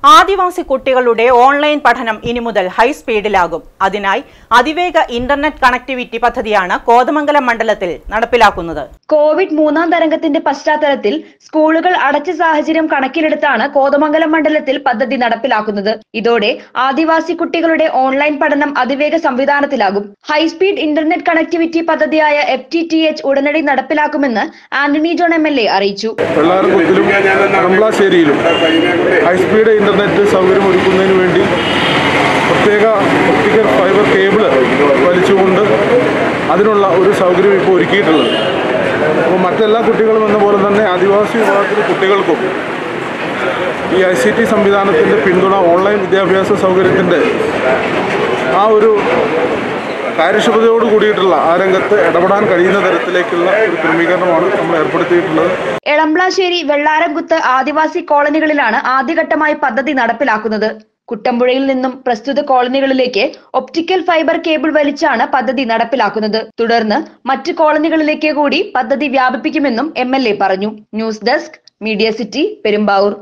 ആദിവാസി കുട്ടികളുടെ ഓൺലൈൻ പഠനം ഇനി മുതൽ ഹൈസ്പീഡിലാകും അതിനായി അതിവേഗ ഇന്റർനെറ്റ് കണക്ടിവിറ്റി പദ്ധതിയാണ് കോതമംഗലം മണ്ഡലത്തിൽ നടപ്പിലാക്കുന്നത് കോവിഡ് മൂന്നാം തരംഗത്തിന്റെ പശ്ചാത്തലത്തിൽ സ്കൂളുകൾ അടച്ച സാഹചര്യം കണക്കിലെടുത്താണ് കോതമംഗലം മണ്ഡലത്തിൽ പദ്ധതി നടപ്പിലാക്കുന്നത് ഇതോടെ ആദിവാസി കുട്ടികളുടെ ഓൺലൈൻ പഠനം അതിവേഗ സംവിധാനത്തിലാകും ഹൈസ്പീഡ് ഇന്റർനെറ്റ് കണക്ടിവിറ്റി പദ്ധതിയായ എഫ് ടി ടി എച്ച് ഉടനടി നടപ്പിലാക്കുമെന്ന് Antony John M L A അറിയിച്ചു വെള്ളാരക്കുത്തിലും കടമ്പ്ളാശ്ശേരിയിലും ഹൈസ്പീഡ് ഇൻ്റർനെറ്റ് സൗകര്യം ഒരുക്കുന്നതിന് വേണ്ടി പ്രത്യേക ഒപ്റ്റിക്കൽ ഫൈബർ കേബിൾ വലിച്ചുകൊണ്ട് അതിനുള്ള ഒരു സൗകര്യം ഇപ്പോൾ ഒരുക്കിയിട്ടുള്ളത് അപ്പോൾ മറ്റെല്ലാ കുട്ടികളും എന്ന പോലെ തന്നെ ആദിവാസി വിഭാഗത്തിലെ കുട്ടികൾക്കും ഈ ഐ സി ടി സംവിധാനത്തിൻ്റെ പിന്തുണ ഓൺലൈൻ വിദ്യാഭ്യാസ സൗകര്യത്തിൻ്റെ ആ ഒരു കാര്യക്ഷമതയോട് കൂടിയിട്ടുള്ള ആ രംഗത്ത് ഇടപെടാൻ കഴിയുന്ന തരത്തിലേക്കുള്ള ഒരു ക്രമീകരണമാണ് നമ്മൾ ഏർപ്പെടുത്തിയിട്ടുള്ളത് എളംപ്ലാശ്ശേരി വെള്ളാരംകുത്ത് ആദിവാസി കോളനികളിലാണ് ആദ്യഘട്ടമായി പദ്ധതി നടപ്പിലാക്കുന്നത് കുട്ടമ്പുഴയിൽ നിന്നും പ്രസ്തുത കോളനികളിലേക്ക് ഒപ്റ്റിക്കൽ ഫൈബർ കേബിൾ വലിച്ചാണ് പദ്ധതി നടപ്പിലാക്കുന്നത് തുടർന്ന് മറ്റ് കോളനികളിലേക്ക് കൂടി പദ്ധതി വ്യാപിപ്പിക്കുമെന്നും എം പറഞ്ഞു news desk media city Perumbavoor